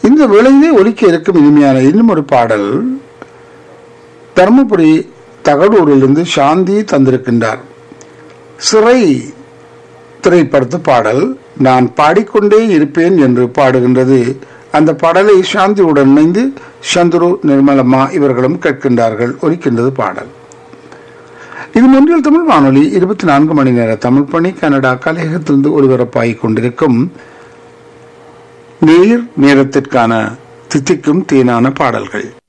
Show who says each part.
Speaker 1: இந்த வேளையிலே ஒலிக்க இருக்கும் இனிமையான இன்னும் ஒரு பாடல் தருமபுரி தகடூரிலிருந்து சாந்தி தந்திருக்கின்றார் சிறை திரைப்படத்து பாடல் நான் பாடிக்கொண்டே இருப்பேன் என்று பாடுகின்றது அந்த பாடலை சாந்தியுடன் இணைந்து சந்துரு நிர்மலம்மா இவர்களும் கேட்கின்றார்கள் ஒலிக்கின்றது பாடல் இது முன்னில் தமிழ் வானொலி இருபத்தி நான்கு மணி நேர தமிழ் பணி கனடா கலையகத்திலிருந்து ஒளிபரப்பாகிக் கொண்டிருக்கும் நீர் நேரத்திற்கான தித்திக்கும் தேனான பாடல்கள்